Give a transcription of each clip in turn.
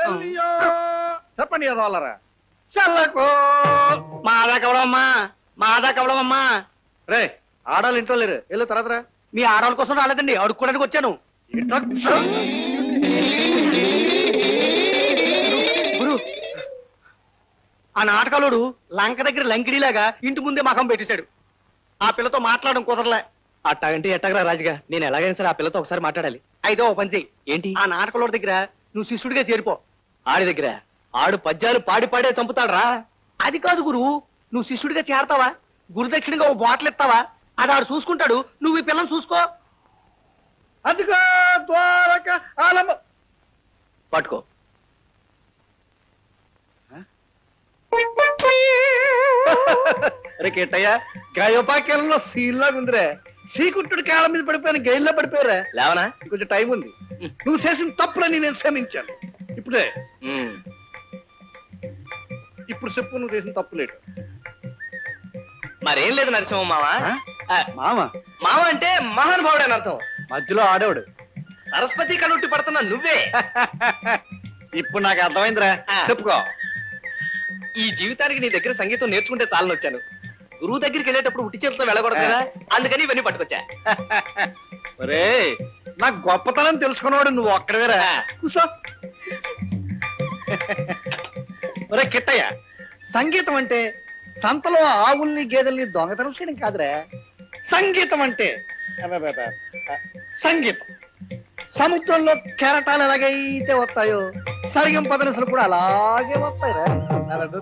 చెల్లియో చెప్పండి వాళ్ళరా చల్లకు మాదా కవడమ్మా మాదా కవడమమ్మా రే ఆడాలి ఇంట్లో లేరు వెళ్ళు తర్వాత రా మీ ఆడవాళ్ళ కోసం రాలేదండి అడుక్కోడానికి వచ్చాను గురు ఆ నాటకాలోడు లంక దగ్గర లంకిడిలాగా ఇంటి ముందే మకం పెట్టేశాడు ఆ పిల్లతో మాట్లాడడం కుదరలే అట్టాగంటే ఎట్టగరా రాజుగా నేను ఎలాగైనా సరే ఆ పిల్లతో ఒకసారి మాట్లాడాలి అయితే ఓ పని చెయ్యి ఏంటి ఆ నాటకలోడి దగ్గర నువ్వు శిష్యుడిగా చేరిపో ఆడి దగ్గర ఆడు పద్యాలు పాడి పాడే చంపుతాడు రా అది కాదు గురు నువ్వు శిష్యుడిగా చేరతావా గురుదక్షిణగా ఓ బాటిల్ ఇస్తావా అది ఆడు చూసుకుంటాడు నువ్వు ఈ పిల్లని చూసుకో అదిగో ద్వారక ఆలంబ పట్టుకో రే కేటయ్య గయోపాక్యాలలో సీల్లాగా ఉందిరే శ్రీకుంఠుడి కాళ్ళ మీద పడిపోయిన గైల్లో పడిపోయారా లేవనా కొంచెం టైం ఉంది నువ్వు చేసిన తప్పులని నేను క్షమించాను ఇప్పుడే ఇప్పుడు చెప్పు నువ్వు చేసిన తప్పు లేటు మరేం లేదు నరసింహ మామ ఆ, మామ మామ అంటే మహానుభావుడు అని అర్థం మధ్యలో ఆడేవాడు సరస్వతి కనుట్టి పడుతున్నా నువ్వే ఇప్పుడు నాకు అర్థమైందిరా ఆ. చెప్పుకో ఈ జీవితానికి నీ దగ్గర సంగీతం నేర్చుకుంటే చాలని వచ్చాను గురువు దగ్గరికి వెళ్ళేటప్పుడు ఉట్టి చేతితో వెళ్ళకూడదు కదా అందుకని ఇవన్నీ పట్టుకొచ్చా ఒరే నా గొప్పతనం తెలుసుకున్నవాడు నువ్వు ఒక్కడవేరా కూసో ఒరే కిట్టయ్య సంగీతం అంటే సంతలో ఆవుల్ని గేదెల్ని దొంగతనం చేయడం కాదురా సంగీతం అంటే అబ్బబ్బబ్బ. సంగీతం సముద్రంలో కెరటాలు ఎలాగైతే వస్తాయో సరిగం పదనసులు కూడా అలాగే వస్తాయిరా నరదు.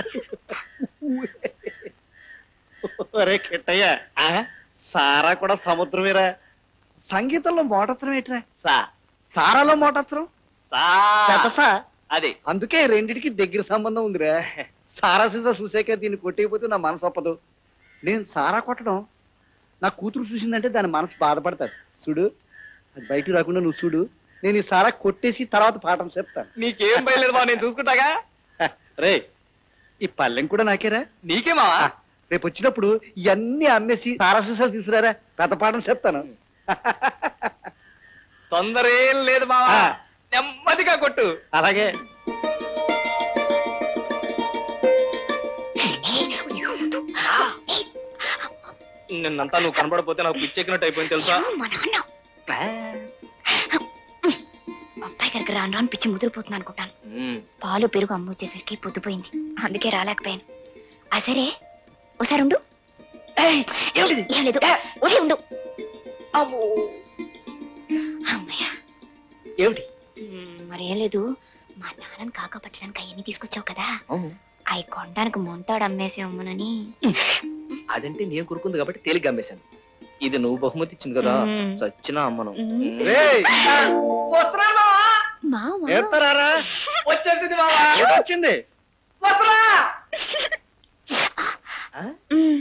ఒరే కిట్టయ్య సారా కూడా సముద్రమేరా సంగీతంలో మోటత్రం ఏంట్రా సా సారాలో మోటత్రం సా పెద్దసా అది అందుకే రెండిటికి దగ్గర సంబంధం ఉందిరా సారా సీసా చూసాక దీన్ని కొట్టేయకపోతే నా మనసు ఒప్పదు నేను సారా కొట్టడం నా కూతురు చూసిందంటే దాని మనసు బాధపడతాడు చూడు అది బయట రాకుండా నువ్వు చూడు నేను ఈ సారా కొట్టేసి తర్వాత పాఠం చెప్తాను నీకేం బయలేదు బావ నేను చూసుకుంటాగా హ, రే ఈ పల్లెం కూడా నాకేరా నీకే మావా ఆ, రేపు వచ్చినప్పుడు ఇవన్నీ అమ్మేసి సారా సీసాలు తీసుకురారా పెద్ద పాఠం చెప్తాను తొందర ఏం లేదు మావా ఆ. నెమ్మదిగా కొట్టు అలాగే నిన్నంతా నువ్వు కనబడపోతే నాకు పిచ్చెక్కినట్టు అయిపోయింది తెలుసా మా నాన్న అబ్బాయి గారికి రాను రాను పిచ్చి ముదిరిపోతుంది అనుకుంటాను ఉమ్. పాలు పెరుగు అమ్మ వచ్చేసరికి పొద్దుపోయింది అందుకే రాలేకపోయాను ఆ సరే ఒకసారి ఉండు ఏమిటిది? ఏం లేదు వచ్చి ఉండు అమ్మయ్య ఏమిటి మరేం లేదు మా నాన్నని కాక పట్టడానికి అవన్నీ తీసుకొచ్చావు కదా అవి కొనడానికి మొంతాడు అమ్మేసి అమ్మనని అదంటే నేను కొరుకుంది కాబట్టి తేలిగ్గా అమ్మేశాను ఇది నువ్వు బహుమతి ఇచ్చింది కదా మ్మ్. చచ్చిన అమ్మను రేయ్, మామ ఎత్తరారా వచ్చేసింది మావా వచ్చింది ఉమ్.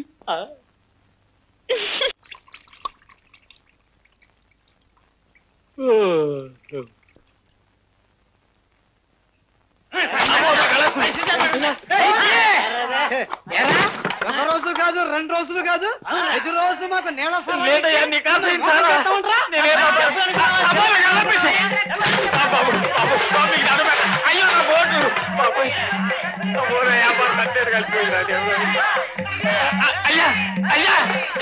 ఒక రోజు కాదు రెండు రోజులు కాదు ఐదు రోజులు మాకు నేల లేదయ్యా, నీ కాదు, నేను చాలా- నేనేదో అబ్బో, నాకు అనిపిస్తుంది. బాబు, బాబు, బాబు, ఇది అడగ- అయ్యో, నా బోటు. బాబు. అబ్బో, నా వ్యాపారం కట్టేరు కలిసిపోయింది నా దేవుడు. అ- అయ్యా అయ్యా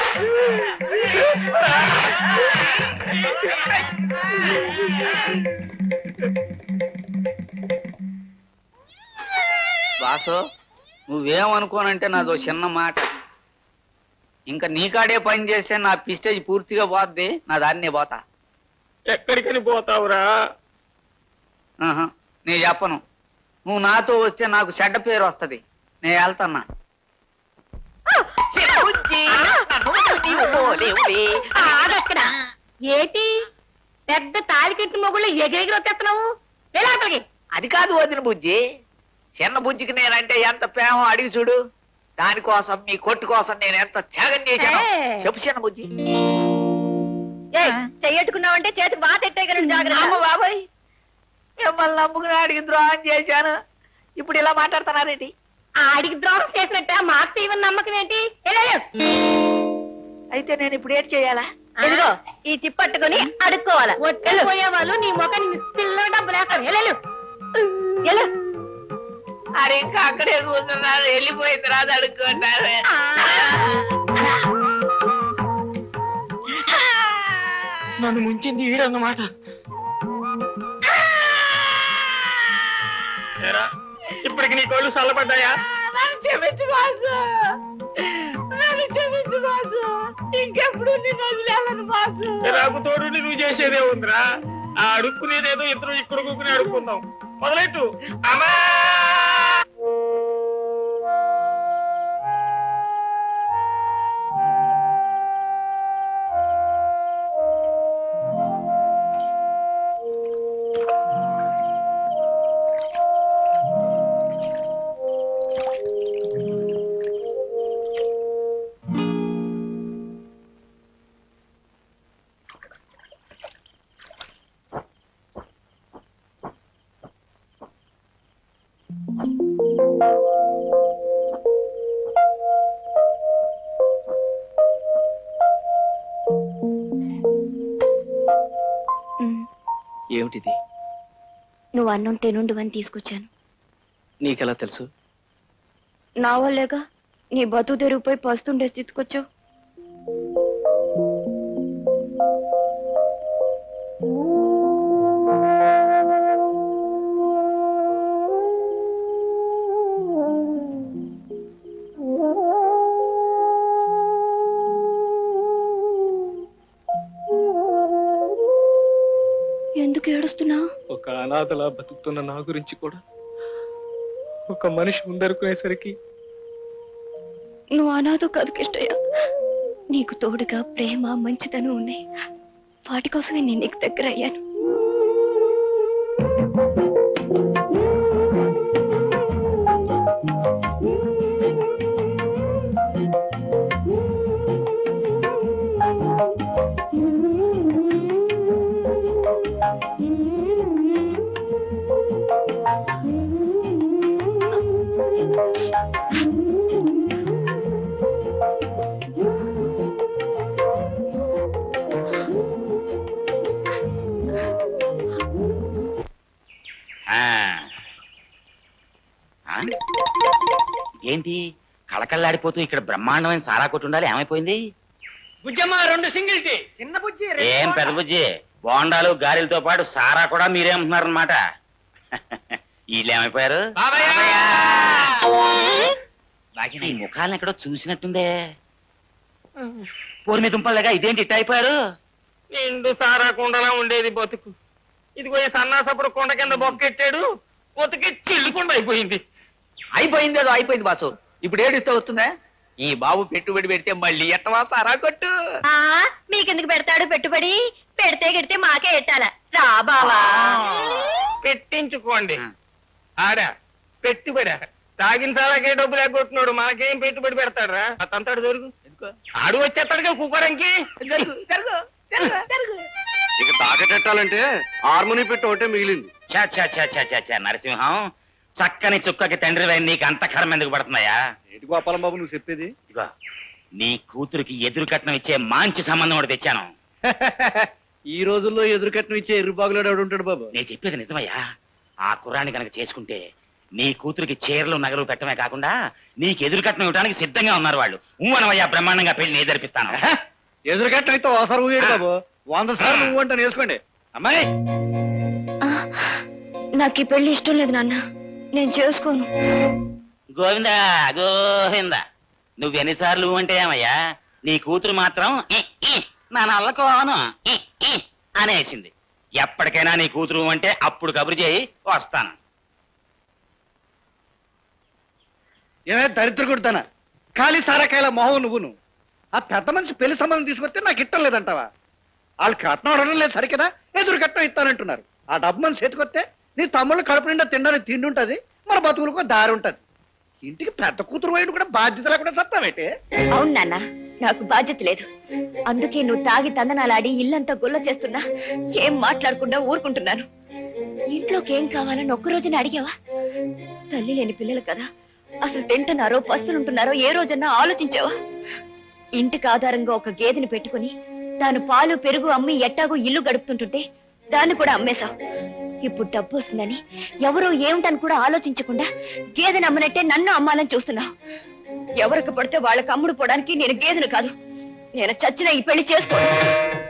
వాసు నువ్వేమనుకోనంటే నాదో చిన్న మాట ఇంకా నీకాడే పని చేస్తే నా పిస్టేజ్ పూర్తిగా పోద్ది నా దాన్నే పోతా ఎక్కడికని పోతావురా ఆహా, నేను చెప్పను నువ్వు నాతో వస్తే నాకు చెడ్డ పేరు వస్తది నేను వెళ్తున్నా ఆగక్కడ ఏటి పెద్ద తాలికెట్టి మొగుళ్ళు ఎగిరెగిరి వచ్చేస్తున్నావు ఎలా అక్కడికి అది కాదు వదిన బుజ్జి చిన్న బుజ్జికి నేనంటే ఎంత ప్రేమ అడిగి చూడు దానికోసం మీ కొట్టు కోసం నేను ఎంత త్యాగం చేశాను ఏ. చెప్పు చిన్న బుజ్జి చెయ్యట్టుకున్నావంటే చేతికి బాగా ఎట్టే అమ్మ బాబాయ్ మిమ్మల్ని నమ్ముకుని అడిగి ద్రోహం చేశాను ఇప్పుడు ఇలా మాట్లాడుతున్నారేంటి ఆడికి ద్రోహం చేసినట్ట మాకు తీవని నమ్మకం ఏంటి వెళ్ళు. అయితే నేను ఇప్పుడు ఏం చేయాలా ఇదిగో ఈ చిప్పట్టుకొని అడుక్కోవాలా పోయే వాళ్ళు నీ ముఖం పిల్లల డబ్బు లేస్తారు వెళ్ళు అది ఇంకా అక్కడే కూర్చున్నారు వెళ్ళిపోయిన తర్వాత అడుక్కుంటారు నన్ను ముంచింది ఈడన్నమాట ఏరా, ఇప్పటికి నీ కోళ్ళు చల్లబడ్డాయా నన్ను క్షమించు బాసు నన్ను క్షమించు బాసు ఇంకెప్పుడు నిన్ను వదిలేలను బాసు నాకు తోడు నువ్వు చేసేదే ఉందిరా ఆ అడుక్కునేదేదో ఇద్దరు ఇక్కడ కూకుని అడుక్కుందాం మొదలెట్టు అమ్మా ఉమ్, ఏమిటిది నువ్వు అన్నం తినుండు అని తీసుకొచ్చాను నీకెలా తెలుసు నా వల్లేగా నీ బతు తెరిగిపోయి పస్తుండే స్థితికొచ్చావు ఎందుకు ఏడుస్తున్నావు ఒక అనాథలా బతుకుతున్న నా గురించి కూడా ఒక మనిషి ముందరుకునేసరికి నువ్వు అనాథో కాదు కిష్టయ్య నీకు తోడుగా ప్రేమ మంచితనం ఉన్నాయి వాటి కోసమే నేను నీకు దగ్గర అయ్యాను ఆ. ఆ? ఏంటి కళకళ్ళాడిపోతూ ఇక్కడ బ్రహ్మాండమైన సారా కొట్టు ఉండాలి ఏమైపోయింది బుజ్జమ్మ రెండు సింగిల్ టీ చిన్న బుజ్జి ఏం పెద్ద బుజ్జి బోండాలు గారెలతో పాటు సారా కూడా మీరే అమ్ముతున్నారన్నమాట వీళ్ళు ఏమైపోయారు ఈ ముఖాలను ఎక్కడో చూసినట్టుందే పోరు మీద దుంపలేగా ఇదేంటి ఇట్ట అయిపోయారు నిండు సారా కుండలా ఉండేది బతుకు ఇదిగో ఈ సన్నాసప్పుడు కొండ కింద బొక్కెట్టాడు బతుకి చిల్లుకుండా అయిపోయింది అయిపోయింది ఏదో అయిపోయింది బాసు ఇప్పుడు ఏడిస్తే వస్తుందా ఈ బాబు పెట్టుబడి పెడితే మళ్ళీ ఎట్టవా సారా కొట్టు ఆ మీకెందుకు పెడతాడు పెట్టుబడి పెడితే గిడితే మాకే ఎట్టాల రా బావా పెట్టించుకోండి ఆ. ఆడా పెట్టుబడా తాగిన సారాకే డబ్బులు ఎగ్గొట్టున్నాడు మనకేం పెట్టుబడి పెడతాడురా ఆ తంతాడు జరుగు ఎందుకో? ఆడు వచ్చేస్తాడుగా కుక్కరంకి జరుగు జరుగు జరుగు జరుగు ఇక తాకటెట్టాలంటే హార్మోని పెట్టి ఒకటే మిగిలింది చా చా చా చా చా చా నరసింహం చక్కని చుక్కకి తండ్రి నీకు అంత కర్మ ఎందుకు పడుతున్నాయా ఏంటి గోపాలం బాబు నువ్వు చెప్పేది ఇదిగో నీ కూతురికి ఎదురు కట్నం ఇచ్చే మంచి సంబంధం ఒకటి తెచ్చాను ఈ రోజుల్లో ఎదురుకట్నం ఇచ్చే ఎర్రుబాగులాడు ఎవడు ఉంటాడు బాబు నేను చెప్పేది నిజమయ్యా ఆ కుర్రాన్ని కనుక చేసుకుంటే నీ కూతురికి చీరలు నగలు పెట్టడమే కాకుండా నీకు ఎదురు కట్నం ఇవ్వడానికి సిద్ధంగా ఉన్నారు వాళ్ళు ఊవనవయ్యా బ్రహ్మాండంగా పెళ్లి నేను జరిపిస్తాను ఎదురుకట్నం అయితే ఓసారి ఊయడు బాబు వంద సార్లు నువ్వు అంటాను వేసుకోండి అమ్మాయి నాకు ఈ పెళ్లి ఇష్టం లేదు నాన్న నేను చేసుకోను గోవిందా గోవిందా నువ్వు ఎన్నిసార్లు అంటే ఏమయ్యా నీ కూతురు మాత్రం "ఈ, ఈ, నా నల్లకోను ఈ, ఈ" అనేసింది ఎప్పటికైనా నీ కూతురు అంటే అప్పుడు కబురు చేయి వస్తాను ఏమే దరిద్ర కొడుతానా ఖాళీ సారాకాయల మొహం నువ్వును ఆ పెద్ద మనిషి పెళ్లి సంబంధం తీసుకొస్తే నాకు ఇట్టం లేదంటావా వాళ్ళు కట్నం అడగడం లేదు సరికదా ఎదురు కట్నం ఇస్తానంటున్నారు ఆ డబ్బు మనిషి చేతికొస్తే నీ తమ్ముళ్ళు కడుపు నిండా తినడానికి తిండి ఉంటది మరి బతుకులకు దారి ఉంటది ఇంటికి పెద్ద కూతురు వైపు కూడా బాధ్యత లేకుండా సత్తావేటే అవును నాన్న నాకు బాధ్యత లేదు అందుకే నువ్వు తాగి తందనాలాడి ఇల్లంతా గుల్ల చేస్తున్నా ఏం మాట్లాడకుండా ఊరుకుంటున్నాను ఇంట్లోకి ఏం కావాలని ఒక్క రోజున అడిగావా తల్లి లేని పిల్లలు కదా అసలు తింటున్నారో పస్తులుంటున్నారో ఏ రోజన్నా ఆలోచించావా ఇంటికి ఆధారంగా ఒక గేదెని పెట్టుకుని తాను పాలు పెరుగు అమ్మి ఎట్టాగో ఇల్లు గడుపుతుంటుంటే దాన్ని కూడా అమ్మేశావు ఇప్పుడు డబ్బు వస్తుందని ఎవరు ఏమిటని కూడా ఆలోచించకుండా గేదెని అమ్మనట్టే నన్ను అమ్మాలని చూస్తున్నావు ఎవరికి పడితే వాళ్ళకి అమ్ముడు పోవడానికి నేను గేదెను కాదు నేను చచ్చిన ఈ పెళ్లి చేసుకోను